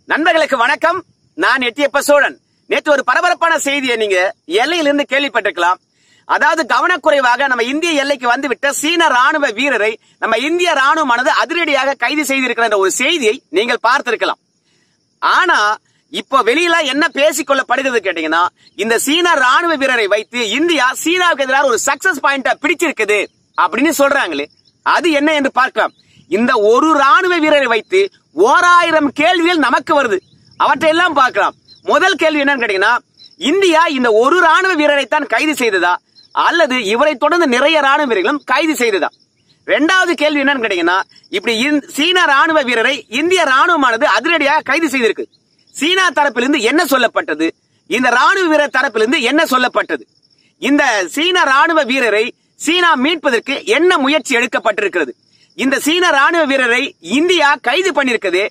நண்பர்களுக்கு வணக்கம் நான் எட்டியப்ப சோழன் நேற்று ஒரு பரபரப்பான செய்தியை நீங்க எல்லையிலிருந்து கேள்விப்பட்டிருக்கலாம் அதாவது கவனக்குறைவாக நம்ம இந்திய எல்லைக்கு வந்துவிட்ட சீன ராணுவ வீரரை நம்ம இந்திய ராணுவமானது அதிரடியாக கைது செய்திருக்கிற என்ற ஒரு செய்தியை நீங்கள் பார்த்திருக்கலாம் ஆனா இப்போ வெளியில என்ன பேசிக் கொள்ளப்படுகிறது கேட்டீங்கன்னா இந்த சீன ராணுவ வீரரை வைத்து இந்தியா சீனாவுக்கு எதிராக ஒரு சக்சஸ் பாயிண்ட பிடிச்சிருக்குது அப்படின்னு சொல்றாங்களே அது என்ன என்று பார்க்கலாம் இந்த ஒரு ராணுவ வீரரை வைத்து ஓராயிரம் கேள்விகள் நமக்கு வருது அவற்றை எல்லாம் பார்க்கலாம் முதல் கேள்வி என்னன்னு கேட்டீங்கன்னா இந்தியா இந்த ஒரு ராணுவ வீரரை தான் கைது செய்ததா அல்லது இவரை தொடர்ந்து நிறைய ராணுவ வீரர்களும் கைது செய்ததா ரெண்டாவது கேள்வி என்னன்னு கேட்டீங்கன்னா இப்படி இந்த- சீன ராணுவ வீரரை இந்திய ராணுவமானது அதிரடியாக கைது செய்திருக்கு சீனா தரப்பிலிருந்து என்ன சொல்லப்பட்டது இந்த ராணுவ வீரர் தரப்பிலிருந்து என்ன சொல்லப்பட்டது இந்த சீன ராணுவ வீரரை சீனா மீட்பதற்கு என்ன முயற்சி எடுக்கப்பட்டிருக்கிறது இந்த சீன ராணுவ வீரரை இந்தியா கைது பண்ணிருக்குது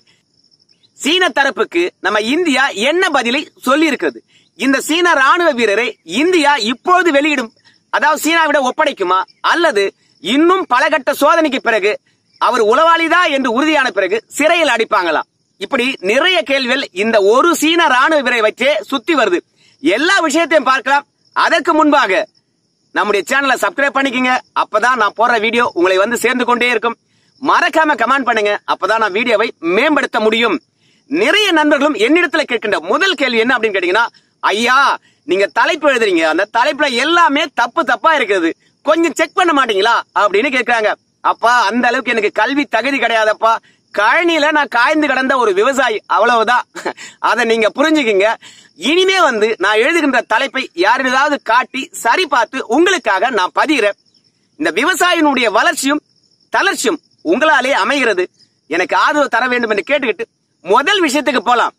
சீன தரப்புக்கு நம்ம இந்தியா என்ன பதிலை சொல்லி இருக்கிறது இந்த சீன ராணுவ வீரரை இந்தியா இப்போது வெளியிடும் அதாவது சீனாவிடம் ஒப்படைக்குமா அல்லது இன்னும் பல கட்ட சோதனைக்கு பிறகு அவர் உளவாளிதா என்று உறுதியான பிறகு சிறையில் அடிப்பாங்களா இப்படி நிறைய கேள்விகள் இந்த ஒரு சீன ராணுவ வீரரை வச்சே சுத்தி வருது எல்லா விஷயத்தையும் பார்க்கலாம் அதற்கு முன்பாக நம்முடைய சேனலை சப்ஸ்கிரைப் பண்ணிக்கங்க அப்பதான் நான் போடுற வீடியோ உங்களை வந்து சேர்ந்து கொண்டே இருக்கும் மறக்காம கமெண்ட் பண்ணுங்க அப்பதான் நான் வீடியோவை மேம்படுத்த முடியும் நிறைய நண்பர்களும் என்னிடத்துல கேட்கின்ற முதல் கேள்வி என்ன அப்படின்னு கேட்டீங்கன்னா ஐயா நீங்க தலைப்பு எழுதுறீங்க அந்த தலைப்புல எல்லாமே தப்பு தப்பா இருக்குது கொஞ்சம் செக் பண்ண மாட்டீங்களா அப்படின்னு கேட்கறாங்க அப்பா அந்த அளவுக்கு எனக்கு கல்வி தகுதி கிடையாதப்பா கழனியில நான் காய்ந்து கிடந்த ஒரு விவசாயி அவ்வளவுதான் அதை நீங்க புரிஞ்சுக்கிங்க இனிமே வந்து நான் எழுதுகின்ற தலைப்பை யாரிடாவது காட்டி சரி பார்த்து உங்களுக்காக நான் பதிகிறேன் இந்த விவசாயினுடைய வளர்ச்சியும் தளர்ச்சியும் உங்களாலே அமைகிறது எனக்கு ஆதரவு தர வேண்டும் என்று கேட்டுக்கிட்டு முதல் விஷயத்துக்கு போலாம்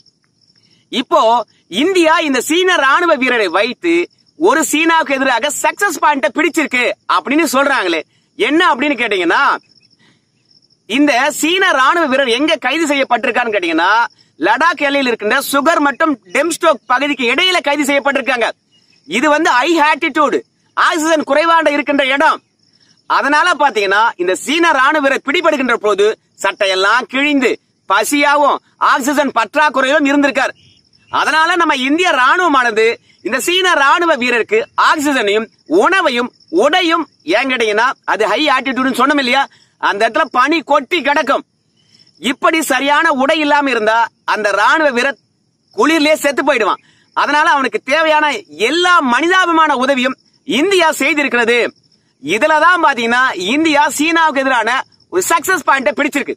இப்போ இந்தியா இந்த சீன ராணுவ வீரரை வைத்து ஒரு சீனாவுக்கு எதிராக சக்சஸ் பாயிண்ட பிடிச்சிருக்கு அப்படின்னு சொல்றாங்களே என்ன அப்படின்னு கேட்டீங்கன்னா இந்த சீன ராணுவ வீரர் எங்க கைது செய்யப்பட்டிருக்கான்னு கேட்டீங்கன்னா லடாக் எல்லையில் இருக்கின்ற சுகர் மற்றும் டெம்ஸ்டோக் பகுதிக்கு இடையில கைது செய்யப்பட்டிருக்காங்க இது வந்து ஹை ஆட்டிடியூடு ஆக்சிஜன் குறைவாண்ட இருக்கின்ற இடம் அதனால பாத்தீங்கன்னா இந்த சீன ராணுவ வீரர் பிடிபடுகின்ற போது சட்டையெல்லாம் கிழிந்து பசியாவும் ஆக்சிஜன் பற்றாக்குறையிலும் இருந்திருக்கார் அதனால நம்ம இந்திய ராணுவமானது இந்த சீன ராணுவ வீரருக்கு ஆக்சிஜனையும் உணவையும் உடையும் ஏன் கேட்டீங்கன்னா அது ஹை ஆட்டிடியூட்னு சொன்னோம் இல்லையா அந்த இடத்துல பனி கொட்டி கிடக்கும் இப்படி சரியான உடை இல்லாம இருந்தா அந்த ராணுவ வீரர் குளிர்லயே செத்து போயிடுவான் அதனால அவனுக்கு தேவையான எல்லா மனிதாபிமான உதவியும் இந்தியா செய்திருக்கிறது இதுலதான் பாத்தீங்கன்னா இந்தியா சீனாவுக்கு எதிரான ஒரு சக்சஸ் பாயிண்ட பிடிச்சிருக்கு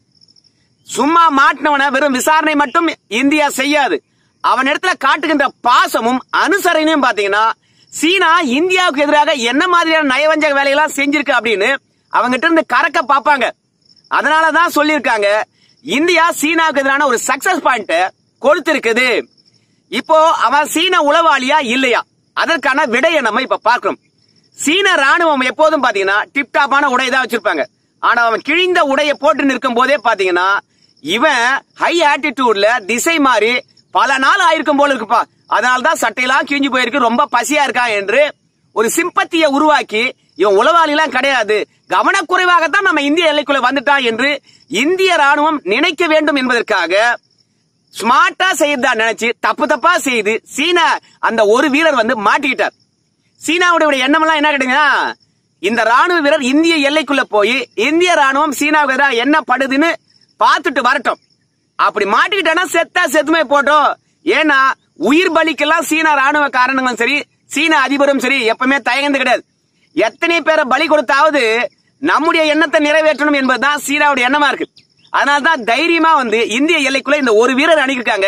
சும்மா மாட்டினவன வெறும் விசாரணை மட்டும் இந்தியா செய்யாது அவன் இடத்துல காட்டுகின்ற பாசமும் அனுசரணையும் பாத்தீங்கன்னா சீனா இந்தியாவுக்கு எதிராக என்ன மாதிரியான நயவஞ்சக வேலையெல்லாம் செஞ்சிருக்கு அப்படின்னு அவங்கிட்ட இருந்து கறக்க பார்ப்பாங்க அதனாலதான் சொல்லியிருக்காங்க இந்தியா சீனாவுக்கு எதிரான ஒரு சக்சஸ் பாயிண்ட் கொடுத்திருக்குது இப்போ அவன் சீன உளவாளியா இல்லையா அதற்கான விடையை நம்ம இப்ப பார்க்கிறோம் சீன ராணுவம் எப்போதும் பாத்தீங்கன்னா டிப்டாப்பான உடை தான் வச்சிருப்பாங்க ஆனா அவன் கிழிந்த உடையை போட்டு நிற்கும் போதே பாத்தீங்கன்னா இவன் ஹை ஆட்டிடியூட்ல திசை மாறி பல நாள் ஆயிருக்கும் போல இருக்குப்பா அதனாலதான் சட்டையெல்லாம் கிழிஞ்சு போயிருக்கு ரொம்ப பசியா இருக்கான் என்று ஒரு சிம்பத்தியை உருவாக்கி இவன் உளவாளி எல்லாம் கிடையாது கவனக்குறைவாகத்தான் நம்ம இந்திய எல்லைக்குள்ள வந்துட்டான் என்று இந்திய ராணுவம் நினைக்க வேண்டும் என்பதற்காக ஸ்மார்ட்டா செய்யறதா நினைச்சு தப்பு தப்பா செய்து சீனா அந்த ஒரு வீரர் வந்து மாட்டிக்கிட்டார் சீனாவுடைய எண்ணம் எல்லாம் என்ன கேட்டீங்கன்னா இந்த ராணுவ வீரர் இந்திய எல்லைக்குள்ள போய் இந்திய ராணுவம் சீனாவுக்கு எதிராக என்ன படுதுன்னு பார்த்துட்டு வரட்டும் அப்படி மாட்டிக்கிட்டானா செத்தா செத்துமே போட்டோம் ஏன்னா உயிர் பலிக்கெல்லாம் சீனா ராணுவ காரணங்களும் சரி சீன அதிபரும் சரி எப்பவுமே தயங்குந்து கிடையாது எத்தனை பேரை பலி கொடுத்தாவது நம்முடைய எண்ணத்தை நிறைவேற்றணும் என்பதுதான் சீனாவுடைய எண்ணமா இருக்கு அதனால்தான் தைரியமா வந்து இந்திய எல்லைக்குள்ள இந்த ஒரு வீரர் அனுப்பியிருக்காங்க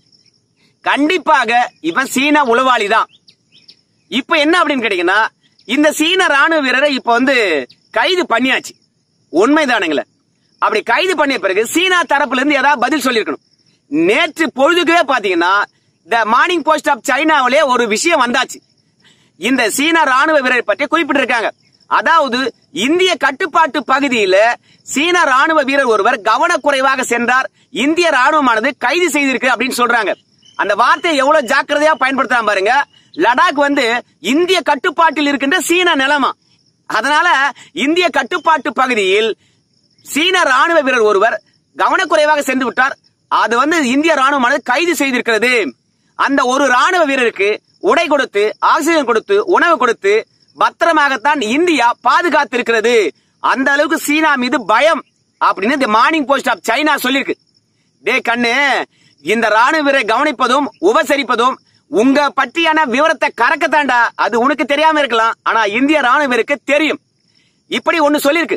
கண்டிப்பாக இவன் சீன உளவாளி தான் இப்ப என்ன அப்படின்னு கேட்டீங்கன்னா இந்த சீன ராணுவ வீரரை இப்ப வந்து கைது பண்ணியாச்சு உண்மைதானுங்களே அப்படி கைது பண்ணிய பிறகு சீனா தரப்புல இருந்து ஏதாவது பதில் சொல்லியிருக்கணும் நேற்று பொழுதுக்கே பாத்தீங்கன்னா இந்த மார்னிங் போஸ்ட் ஆஃப் சைனாவிலே ஒரு விஷயம் வந்தாச்சு இந்த சீன ராணுவ வீரரை பற்றி குறிப்பிட்டிருக்காங்க அதாவது இந்திய கட்டுப்பாட்டு பகுதியில சீன ராணுவ வீரர் ஒருவர் கவனக்குறைவாக சென்றார் இந்திய ராணுவமானது கைது செய்திருக்கு அப்படின்னு சொல்றாங்க அந்த வார்த்தையை எவ்வளவு ஜாக்கிரதையா பயன்படுத்துறான் பாருங்க லடாக் வந்து இந்திய கட்டுப்பாட்டில் இருக்கின்ற சீன நிலமா அதனால இந்திய கட்டுப்பாட்டு பகுதியில் சீன ராணுவ வீரர் ஒருவர் கவனக்குறைவாக சென்று விட்டார் அது வந்து இந்திய ராணுவமானது கைது செய்திருக்கிறது அந்த ஒரு ராணுவ வீரருக்கு உடை கொடுத்து ஆக்சிஜன் கொடுத்து உணவு கொடுத்து பத்திரமாகத்தான் இந்தியா பாதுகாத்திருக்கிறது அந்த அளவுக்கு சீனா மீது பயம் அப்படின்னு இந்த மார்னிங் போஸ்ட் ஆஃப் சைனா சொல்லிருக்கு டே கண்ணு இந்த ராணுவ வீரரை கவனிப்பதும் உபசரிப்பதும் உங்க பற்றியான விவரத்தை கறக்கத்தாண்டா அது உனக்கு தெரியாம இருக்கலாம் ஆனா இந்திய ராணுவ வீரருக்கு தெரியும் இப்படி ஒன்னு சொல்லிருக்கு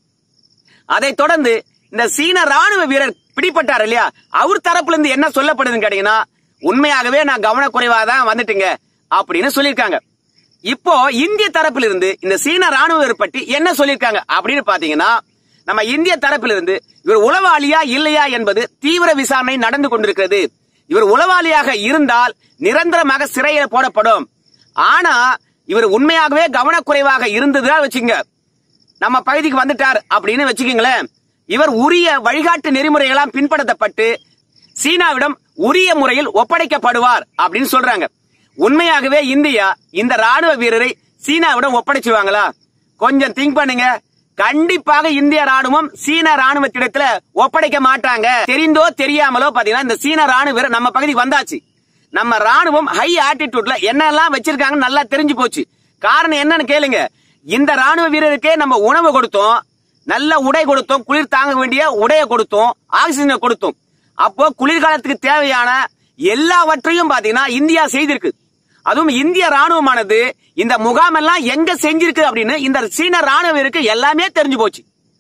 அதை தொடர்ந்து இந்த சீன ராணுவ வீரர் பிடிப்பட்டார் இல்லையா அவர் தரப்புல இருந்து என்ன சொல்லப்படுதுன்னு கேட்டீங்கன்னா உண்மையாகவே நான் கவனக்குறைவா தான் வந்துட்டுங்க அப்படின்னு சொல்லியிருக்காங்க இப்போ இந்திய தரப்பிலிருந்து இருந்து இந்த சீன ராணுவ வீரர் பற்றி என்ன சொல்லியிருக்காங்க அப்படின்னு பாத்தீங்கன்னா நம்ம இந்திய தரப்பிலிருந்து இவர் உளவாளியா இல்லையா என்பது தீவிர விசாரணை நடந்து கொண்டிருக்கிறது இவர் உளவாளியாக இருந்தால் நிரந்தரமாக சிறையில் போடப்படும் ஆனா இவர் உண்மையாகவே கவனக்குறைவாக இருந்ததா வச்சுங்க நம்ம பகுதிக்கு வந்துட்டார் அப்படின்னு வச்சுக்கோங்களேன் இவர் உரிய வழிகாட்டு நெறிமுறைகளாம் பின்பற்றப்பட்டு சீனாவிடம் உரிய முறையில் ஒப்படைக்கப்படுவார் அப்படின்னு சொல்றாங்க உண்மையாகவே இந்தியா இந்த ராணுவ வீரரை சீனாவிடம் ஒப்படைச்சிருவாங்களா கொஞ்சம் திங்க் பண்ணுங்க கண்டிப்பாக இந்திய ராணுவம் சீன ராணுவத்திடத்துல ஒப்படைக்க மாட்டாங்க தெரிந்தோ தெரியாமலோ பாத்தீங்கன்னா இந்த சீன ராணுவ வீரர் நம்ம பகுதிக்கு வந்தாச்சு நம்ம ராணுவம் ஹை ஆட்டிடியூட்ல என்னெல்லாம் வச்சிருக்காங்கன்னு நல்லா தெரிஞ்சு போச்சு காரணம் என்னன்னு கேளுங்க இந்த ராணுவ வீரருக்கே நம்ம உணவு கொடுத்தோம் நல்ல உடை கொடுத்தோம் குளிர் தாங்க வேண்டிய உடையை கொடுத்தோம் ஆக்சிஜனை கொடுத்தோம் அப்போ குளிர்காலத்துக்கு தேவையான எல்லாவற்றையும் பாத்தீங்கன்னா இந்தியா செய்திருக்கு அதுவும் இந்திய ராணுவமானது இந்த முகாம் எல்லாம் எங்க செஞ்சிருக்கு அப்படின்னு இந்த சீன ராணுவருக்கு எல்லாமே தெரிஞ்சு போச்சு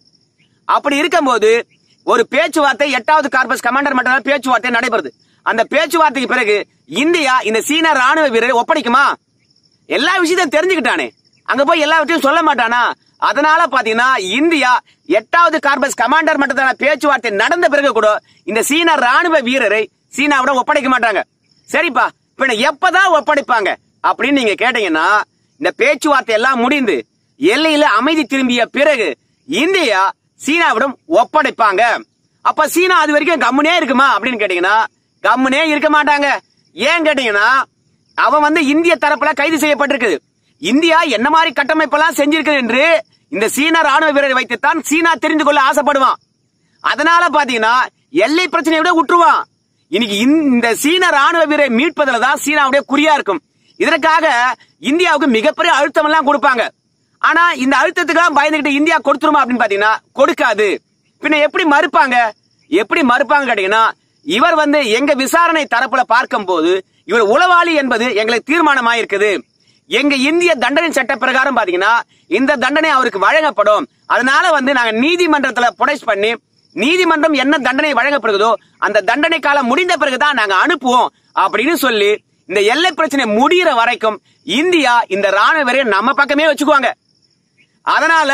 அப்படி இருக்கும்போது ஒரு பேச்சுவார்த்தை எட்டாவது கார்பஸ் கமாண்டர் மட்டும் பேச்சுவார்த்தை நடைபெறுது அந்த பேச்சுவார்த்தைக்கு பிறகு இந்தியா இந்த சீன ராணுவ வீரரை ஒப்படைக்குமா எல்லா விஷயத்தையும் தெரிஞ்சுக்கிட்டானே அங்க போய் எல்லாவற்றையும் சொல்ல மாட்டானா அதனால பாத்தீங்கன்னா இந்தியா எட்டாவது கார்பஸ் கமாண்டர் மட்டத்தான பேச்சுவார்த்தை நடந்த பிறகு கூட இந்த சீன ராணுவ வீரரை சீனாவிடம் ஒப்படைக்க மாட்டாங்க சரிப்பா இப்ப எப்பதான் ஒப்படைப்பாங்க அப்படின்னு நீங்க கேட்டீங்கன்னா இந்த பேச்சுவார்த்தை எல்லாம் முடிந்து எல்லையில அமைதி திரும்பிய பிறகு இந்தியா சீனாவிடம் ஒப்படைப்பாங்க அப்ப சீனா அது வரைக்கும் கம்முனே இருக்குமா அப்படின்னு கேட்டீங்கன்னா கம்முனே இருக்க மாட்டாங்க ஏன் கேட்டீங்கன்னா அவன் வந்து இந்திய தரப்புல கைது செய்யப்பட்டிருக்குது இந்தியா என்ன மாதிரி கட்டமைப்பெல்லாம் செஞ்சிருக்கு என்று இந்த சீன ராணுவ வீரரை வைத்துத்தான் சீனா தெரிந்து கொள்ள ஆசைப்படுவான் அதனால பாத்தீங்கன்னா எல்லை பிரச்சனையை விட விட்டுருவான் இன்னைக்கு இந்த சீன ராணுவ வீரரை மீட்பதுல தான் சீனாவுடைய குறியா இருக்கும் இதற்காக இந்தியாவுக்கு மிகப்பெரிய அழுத்தம் எல்லாம் கொடுப்பாங்க ஆனா இந்த அழுத்தத்துக்கெல்லாம் பயந்துகிட்டு இந்தியா கொடுத்துருமா அப்படின்னு பாத்தீங்கன்னா கொடுக்காது பின்ன எப்படி மறுப்பாங்க எப்படி மறுப்பாங்க கேட்டீங்கன்னா இவர் வந்து எங்க விசாரணை தரப்புல பார்க்கும் போது இவர் உளவாளி என்பது எங்களுக்கு தீர்மானமாயிருக்குது எங்க இந்திய தண்டனை சட்ட பிரகாரம் பாத்தீங்கன்னா இந்த தண்டனை அவருக்கு வழங்கப்படும் அதனால வந்து நாங்க நீதிமன்றத்துல புடைஸ் பண்ணி நீதிமன்றம் என்ன தண்டனை வழங்கப்படுகிறதோ அந்த தண்டனை காலம் முடிந்த பிறகுதான் நாங்க அனுப்புவோம் அப்படின்னு சொல்லி இந்த எல்லை பிரச்சனை முடிகிற வரைக்கும் இந்தியா இந்த ராணுவ வீரரை நம்ம பக்கமே வச்சுக்குவாங்க அதனால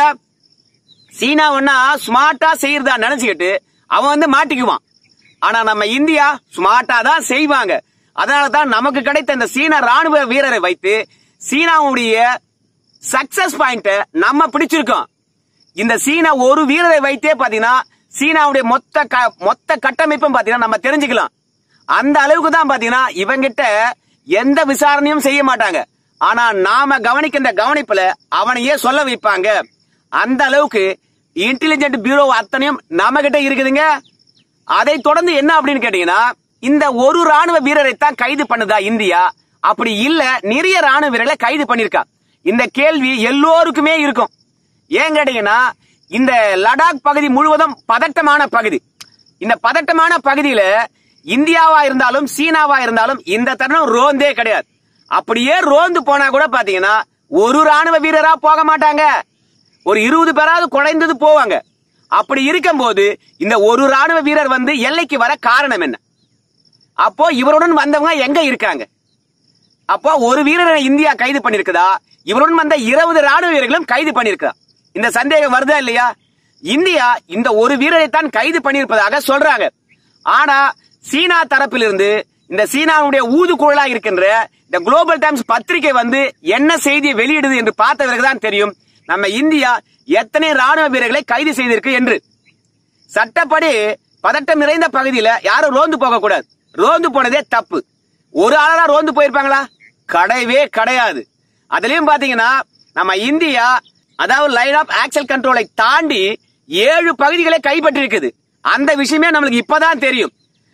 சீனா ஒன்னா ஸ்மார்ட்டா செய்யறதா நினைச்சுக்கிட்டு அவன் வந்து மாட்டிக்குவான் ஆனா நம்ம இந்தியா ஸ்மார்ட்டா தான் செய்வாங்க அதனால தான் நமக்கு கிடைத்த இந்த சீன ராணுவ வீரரை வைத்து சீனாவுடைய சக்சஸ் பாயிண்ட நம்ம பிடிச்சிருக்கோம் இந்த சீனா ஒரு வீரரை வைத்தே பாத்தீங்கன்னா சீனாவுடைய மொத்த க- மொத்த கட்டமைப்பும் பாத்தீங்கன்னா நம்ம தெரிஞ்சுக்கலாம் அந்த அளவுக்கு தான் பாத்தீங்கன்னா இவங்கிட்ட எந்த விசாரணையும் செய்ய மாட்டாங்க ஆனா நாம கவனிக்கின்ற கவனிப்புல அவனையே சொல்ல வைப்பாங்க அந்த அளவுக்கு இன்டெலிஜென்ட் பியூரோ அத்தனையும் நம்ம கிட்ட இருக்குதுங்க அதை தொடர்ந்து என்ன அப்படின்னு கேட்டீங்கன்னா இந்த ஒரு ராணுவ வீரரை தான் கைது பண்ணுதா இந்தியா அப்படி இல்ல நிறைய ராணுவ வீரர்களை கைது பண்ணிருக்கா இந்த கேள்வி எல்லோருக்குமே இருக்கும் ஏன் கேட்டீங்கன்னா இந்த லடாக் பகுதி முழுவதும் பதட்டமான பகுதி இந்த பதட்டமான பகுதியில இந்தியாவா இருந்தாலும் சீனாவா இருந்தாலும் இந்த தருணம் ரோந்தே கிடையாது அப்படியே ரோந்து போனா கூட பாத்தீங்கன்னா ஒரு ராணுவ வீரரா போக மாட்டாங்க ஒரு இருபது பேராவது குறைந்தது போவாங்க அப்படி இருக்கும்போது இந்த ஒரு ராணுவ வீரர் வந்து எல்லைக்கு வர காரணம் என்ன அப்போ இவருடன் வந்தவங்க எங்க இருக்காங்க அப்போ ஒரு வீரரை இந்தியா கைது பண்ணிருக்குதா இவருடன் வந்த இருபது ராணுவ வீரர்களும் கைது பண்ணிருக்கா இந்த சந்தேகம் வருதா இல்லையா இந்தியா இந்த ஒரு வீரரை தான் கைது பண்ணியிருப்பதாக சொல்றாங்க ஆனா சீனா தரப்பிலிருந்து இந்த சீனாவுடைய ஊதுகுழலா இருக்கின்ற இந்த குளோபல் டைம்ஸ் பத்திரிகை வந்து என்ன செய்தியை வெளியிடுது என்று பார்த்த பிறகுதான் தெரியும் நம்ம இந்தியா எத்தனை ராணுவ வீரர்களை கைது செய்திருக்கு என்று சட்டப்படி பதட்டம் நிறைந்த பகுதியில யாரும் ரோந்து போக கூடாது ரோந்து போனதே தப்பு ஒரு ஆளா ரோந்து போயிருப்பாங்களா கிடையவே கிடையாது அதுலயும் பாத்தீங்கன்னா நம்ம இந்தியா அதாவது லைன் ஆஃப் ஆக்சல் கண்ட்ரோலை தாண்டி ஏழு பகுதிகளை கைப்பற்றிருக்குது அந்த விஷயமே நம்மளுக்கு இப்பதான் தெரியும்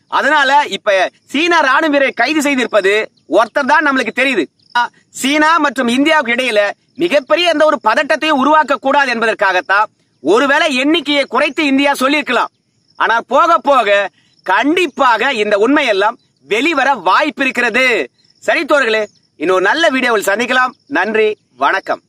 அதனால இப்ப சீனா ராணுவ வீரரை கைது செய்திருப்பது ஒருத்தர் தான் நம்மளுக்கு தெரியுது சீனா மற்றும் இந்தியாவுக்கு இடையில மிகப்பெரிய எந்த ஒரு பதட்டத்தையும் உருவாக்க கூடாது என்பதற்காகத்தான் ஒருவேளை எண்ணிக்கையை குறைத்து இந்தியா சொல்லியிருக்கலாம் ஆனால் போக போக கண்டிப்பாக இந்த உண்மையெல்லாம் வெளிவர வாய்ப்பு இருக்கிறது சரி தோழர்களே இன்னொரு நல்ல வீடியோவில் சந்திக்கலாம் நன்றி வணக்கம்